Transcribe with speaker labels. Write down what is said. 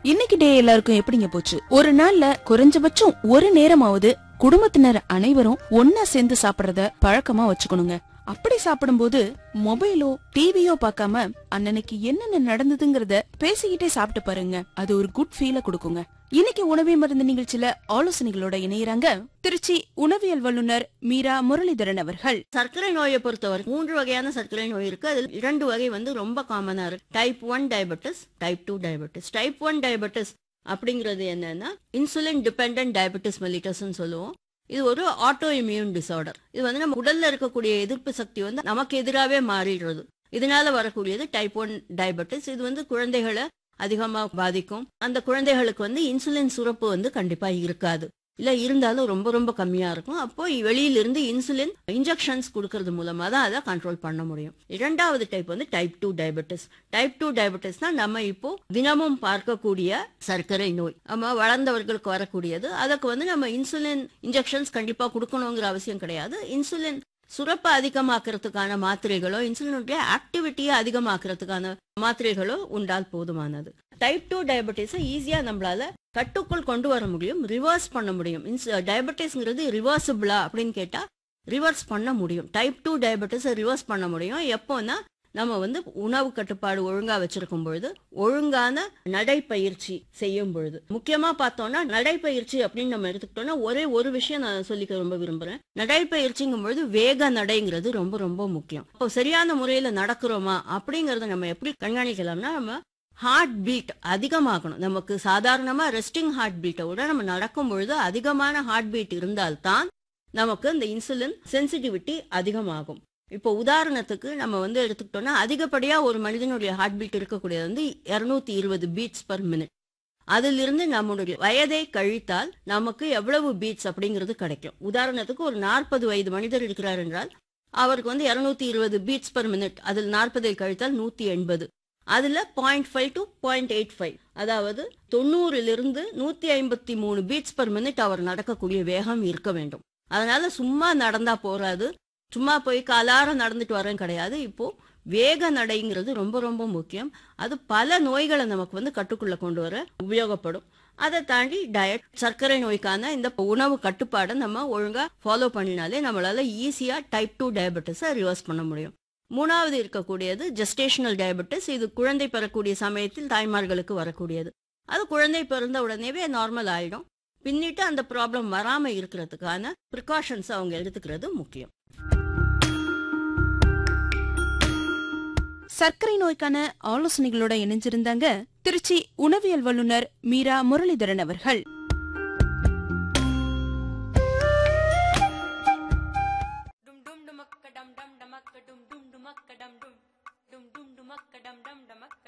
Speaker 1: இன்னைக்கு டே எல்லாருக்கும் எப்படிங்க போச்சு ஒரு நாள்ல குறைஞ்சபட்சம் ஒரு நேரமாவது குடும்பத்தினர் அனைவரும் ஒன்னா சேர்ந்து சாப்பிடுறத பழக்கமா வச்சுக்கணுங்க அப்படி சாப்பிடும்போது மொபைலோ டிவியோ பார்க்காம அன்னன்னைக்கு என்னென்ன நடந்ததுங்கறத பேசிக்கிட்டே சாப்பிட்டு பாருங்க அது ஒரு குட் ஃபீல கொடுக்குங்க இன்னைக்கு உணவே மருந்து நிகழ்ச்சியில ஆலோசனைகளோட இணையறாங்க திருச்சி உணவியல் வல்லுநர் மீரா முரளிதரன் அவர்கள்
Speaker 2: சர்க்கரை நோயை பொறுத்தவரை மூன்று வகையான சர்க்கரை நோய் இருக்கு அதில் இரண்டு வகை வந்து ரொம்ப காமனா இருக்கு type one diabetes type two diabetes type one diabetes அப்படிங்கிறது என்னன்னா இன்சுலின் டிபெண்டன்ட் டயபெட்டிஸ் மெலிட்டஸ்ன்னு சொல்லுவோம் இது ஒரு ஆட்டோ இம்யூன் டிசார்டர் இது வந்து நம்ம உடல்ல இருக்கக்கூடிய எதிர்ப்பு சக்தி வந்து நமக்கு எதிராகவே மாறிடுறது இதனால வரக்கூடியது டைப் ஒன் டயபெட்டிஸ் இது வந்து குழந்தைகளை அதிகமா பாதிக்கும் அந்த குழந்தைகளுக்கு வந்து இன்சுலின் சுரப்பு வந்து கண்டிப்பா இருக்காது இல்ல இருந்தாலும் ரொம்ப ரொம்ப கம்மியா இருக்கும் அப்போ வெளியிலிருந்து இன்சுலின் இன்ஜெக்ஷன்ஸ் கொடுக்கறது மூலமா தான் அதை கண்ட்ரோல் பண்ண முடியும் இரண்டாவது டைப் வந்து type two diabetes type two டயபெட்டிஸ்னா நம்ம இப்போ தினமும் பார்க்கக்கூடிய சர்க்கரை நோய் நம்ம வளர்ந்தவர்களுக்கு வரக்கூடியது அதுக்கு வந்து நம்ம இன்சுலின் இன்ஜெக்ஷன்ஸ் கண்டிப்பா கொடுக்கணுங்கிற அவசியம் கிடையாது இன்சுலின் சுரப்பை அதிகமாக்குறதுக்கான மாத்திரைகளோ இன்சுலினுடைய ஆக்டிவிட்டியை அதிகமாக்குறதுக்கான மாத்திரைகளோ உண்டால் போதுமானது டைப் டூ டயபெட்டிஸை ஈஸியா நம்மளால கட்டுக்குள் கொண்டு வர முடியும் ரிவர்ஸ் பண்ண முடியும் இன்ஸ் டயபெட்டிஸ்ங்கிறது ரிவர்சிபிளா அப்படின்னு கேட்டா ரிவர்ஸ் பண்ண முடியும் டைப் டூ டயபெட்டிஸை ரிவர்ஸ் பண்ண முடியும் எப்போன்னா நம்ம வந்து உணவு கட்டுப்பாடு ஒழுங்கா வச்சிருக்கும் பொழுது ஒழுங்கான நடைப்பயிற்சி செய்யும் பொழுது முக்கியமா பார்த்தோம்னா நடைப்பயிற்சி அப்படின்னு நம்ம எடுத்துக்கிட்டோம்னா ஒரே ஒரு விஷயம் நான் சொல்லிக்க ரொம்ப விரும்புறேன் நடைப்பயிற்சிங்கும் பொழுது வேக நடைங்கிறது ரொம்ப ரொம்ப முக்கியம் இப்போ சரியான முறையில நடக்கிறோமா அப்படிங்கறத நம்ம எப்படி கண்காணிக்கலாம்னா நம்ம ஹார்ட் பீட் அதிகமாகணும் நமக்கு சாதாரணமா ரெஸ்டிங் ஹார்ட் பீட்டை விட நம்ம நடக்கும் பொழுது அதிகமான ஹார்ட் பீட் இருந்தால்தான் நமக்கு இந்த இன்சுலின் சென்சிட்டிவிட்டி அதிகமாகும் இப்போ உதாரணத்துக்கு நம்ம வந்து எடுத்துக்கிட்டோம்னா அதிகப்படியா ஒரு மனிதனுடைய ஹார்ட் பீட் இருக்கக்கூடியது வந்து இருநூத்தி இருபது பீட்ஸ் பர் மினிட் அதிலிருந்து நம்மளுடைய வயதை கழித்தால் நமக்கு எவ்வளவு பீட்ஸ் அப்படிங்கிறது கிடைக்கும் உதாரணத்துக்கு ஒரு நாற்பது வயது மனிதர் இருக்கிறார் என்றால் அவருக்கு வந்து இருநூத்தி இருபது பீட்ஸ் பர் மினிட் அதில் நாற்பதை கழித்தால் நூத்தி எண்பது அதுல point five to point eight five அதாவது தொண்ணூறிலிருந்து நூத்தி ஐம்பத்தி மூணு பீட்ஸ் பர் மினிட் அவர் நடக்கக்கூடிய வேகம் இருக்க வேண்டும் அதனால சும்மா நடந்தா போறாது சும்மா போய் காலாரம் நடந்துட்டு வரேன் கிடையாது இப்போ வேக நடைங்கிறது ரொம்ப ரொம்ப முக்கியம் அது பல நோய்களை நமக்கு வந்து கட்டுக்குள்ள கொண்டு வர உபயோகப்படும் அதை தாண்டி டயட் சர்க்கரை நோய்க்கான இந்த உணவு கட்டுப்பாடை நம்ம ஒழுங்கா ஃபாலோ பண்ணினாலே நம்மளால ஈஸியா டைப் டூ டயபெட்டிஸை ரிவர்ஸ் பண்ண முடியும் மூணாவது இருக்கக்கூடியது ஜெஸ்டேஷனல் டயபெட்டிஸ் இது குழந்தை பெறக்கூடிய சமயத்தில் தாய்மார்களுக்கு வரக்கூடியது அது குழந்தை பிறந்த உடனேவே நார்மல் ஆயிடும் பின்னிட்டு அந்த ப்ராப்ளம் வராம இருக்கிறதுக்கான ப்ரிகாஷன்ஸ் அவங்க எடுத்துக்கிறது முக்கியம்
Speaker 1: சர்க்கரை நோய்க்கான ஆலோசனைகளோட இணைஞ்சிருந்தாங்க திருச்சி உணவியல் வல்லுநர் மீரா முரளிதரன் அவர்கள்
Speaker 3: dum dum dumakka dum dum dumakka dum dum dumakka dum dum dum dum dumakka dum dum dumakka